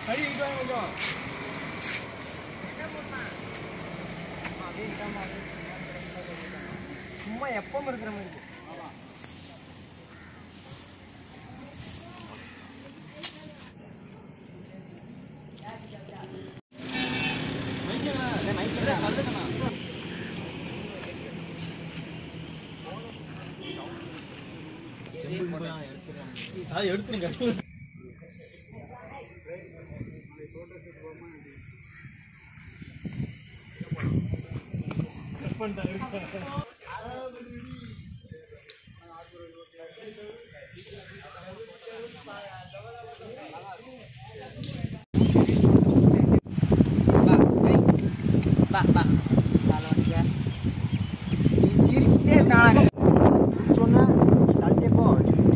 சும்மா எப்பவும் இருக்கிற மாதிரி எடுத்துருங்க பா பா காலவண்டியா நீ சிரிச்சுட்டே இருக்காங்க சொன்னா தள்ளிட்டே போ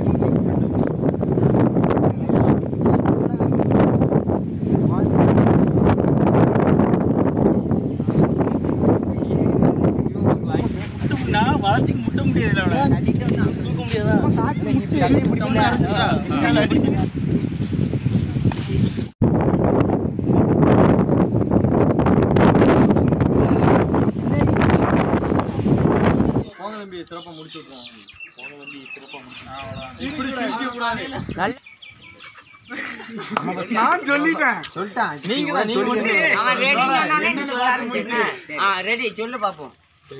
நான் வளர்த்திக்கு முட்ட முடியாதுல தூக்க முடியாதா போங்க தம்பி சிறப்பா முடிச்சு விட்டுருவோம் போங்க தம்பி சிறப்பா முடிச்சு இப்படி சிரிக்க கூடாது நான் சொல்லிட்டேன் சொல்லிட்டேன் நீங்க தான் நீங்க மட்டும் அவன் ரெடி சொன்னானே நீ சொல்ல ஆரம்பிச்சிருக்க ஆ ரெடி சொல்லு பாப்போம்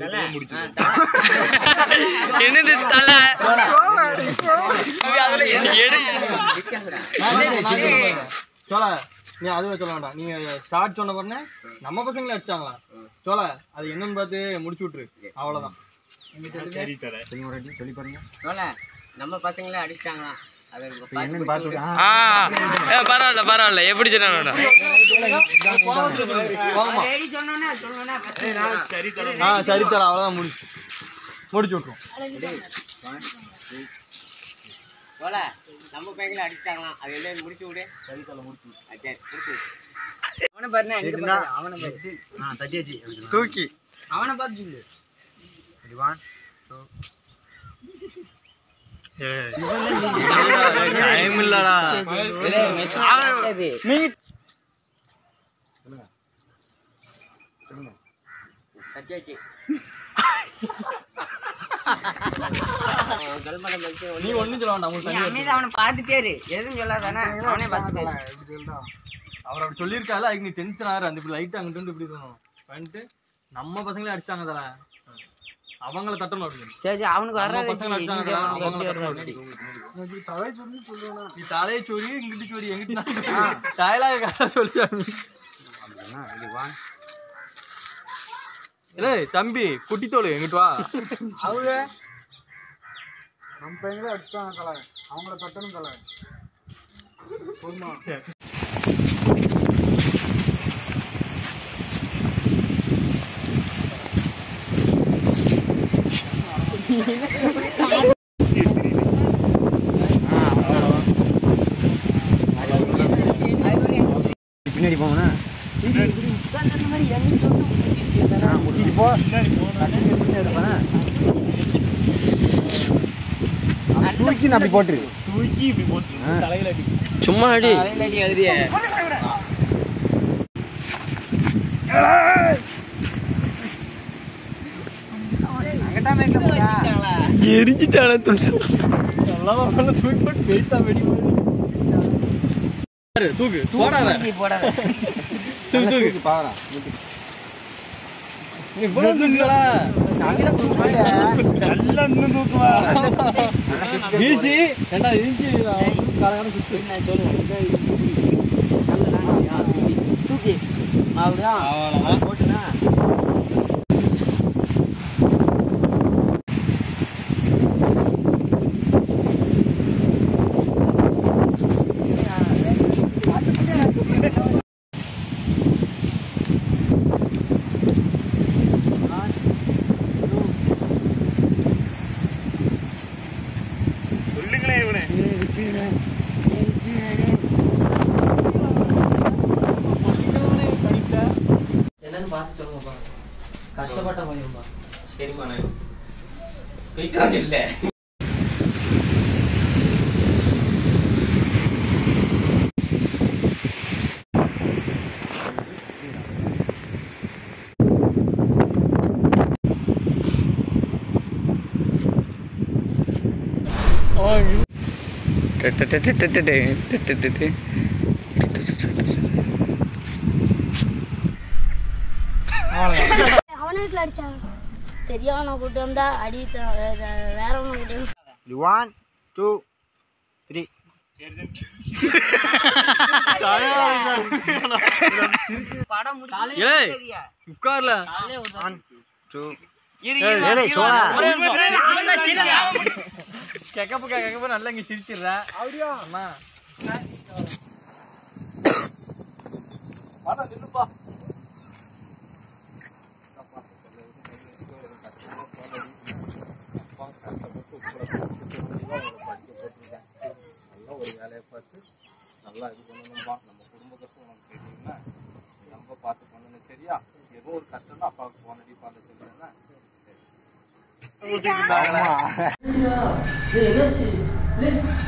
என்னது தலை சோழ நீ அதுவே சொல்ல வேண்டாம் நீங்க ஸ்டார்ட் சொன்ன உடனே நம்ம பசங்களே அடிச்சாங்களா சோழ அது என்னன்னு பார்த்து முடிச்சு விட்டுரு அவ்வளவுதான் சொல்லி பாருங்க சொல்ல நம்ம பசங்களே அடிச்சிட்டாங்களா அது என்னன்னு பார்த்து ஆ ஏ, பரவாயில்ல பரவாயில்ல எப்படி சொன்னா போகமா ரெடி சொன்னோனே சொன்னோனே ஆ சரி தர அவ்வளவுதான் முடிச்சு முடிச்சு விட்டுரும் போல நம்ம பையங்களே அடிச்சிட்டாங்களாம் அது எல்லாம் முடிச்சு விடு சரி தலை முடிச்சு சரி முடிச்சு விடு. அவனை பாருங்க எங்க பாரு அவனை பாரு ஆ தட்டியாச்சு தூக்கி அவனை பார்த்து சொல்லு ஒன் டைம் இல்லடா நீங்க தட்டியாச்சு கல்மடம் வச்சு நீ ஒண்ணும் சொல்ல வேண்டாம் உங்களுக்கு நீ தண்ணி அமைதி அவனை பார்த்துட்டே இரு எதுவும் சொல்லாதானே அவனே பார்த்துட்டே இரு. அவர் அப்படி சொல்லியிருக்கால அதுக்கு நீ டென்ஷன் ஆகிற அந்த இப்படி லைட் அங்கிட்டு வந்து இப்படி இருக்கணும் பண்ணிட்டு நம்ம பசங்களே அடிச்சிட்டாங்க தல அவங்கள தட்டணும் அப்படின்னு சரி சரி அவனுக்கு நம்ம வர்றது பசங்க வச்சு அடிச்சாங்க இங்க தல, அவனுக்கு அவங்கள எப்படி தட்டணும் வர்றது அப்படின்னு. நீ தலையை சொறி இங்கிட்டு சொறி எங்கிட்டு டயலாக கரெக்டாக சொல்லிச்சாமி இல்லை தம்பி குட்டித்தோடு எங்கிட்டு வா அவங்க நம்ம பையங்களே அடிச்சிட்டாங்க தலை அவங்கள தட்டணும் தலை போதுமா பின்னாடி போவனா முட்டிட்டு போ தூக்கி நான் அப்படி போட்டுரு தூக்கி இப்படி போட்டு தலையில அடி சும்மா அடி எரிஞ்சிட்டான துண்டு எல்லாம் வரல தூக்கி போட்டு வெயிட்டா வெடி பாரு, தூக்கு போடாத போடாத தூக்கு தூக்கு பாவரா இவ்வளவு தூக்குங்களா எல்லாம் இன்னும் தூக்குவா வீசி ஏண்டா வீசி காலகாலம் சுத்து தூக்கி அப்படிதான் அவ்வளவுதான் போட்டுனா சொல்லுங்களேன் இவனே என்னன்னு பார்த்து சொல்லுங்கப்பா கஷ்டப்பட்ட பையன்பா சரிம்மா நான் போயிட்டு வாங்க இல்லை அவனே வீட்டில் அடிச்சாங்க தெரியாம கூட்டு வந்தா அடி த- வே- வேற ஒன்று கூட்டு வந்து ஒன் டூ த்ரீ ஏய் உட்கார்ல கெக்கப்ப கெக்கப்ப நல்லா இங்க சிரிச்சிடுற அம்மா நல்ல ஒரு வேலையை பார்த்து நல்லா இது பண்ணணும்பா நம்ம குடும்ப கஷ்டம் உனக்கு தெரியுங்களா நீ ரொம்ப பார்த்து பண்ணணும் சரியா ஏதோ ஒரு கஷ்டம்னா அப்பாவுக்கு போன் அடி பார்த்து சொல்லுவேன்னா சரி என்னாச்சு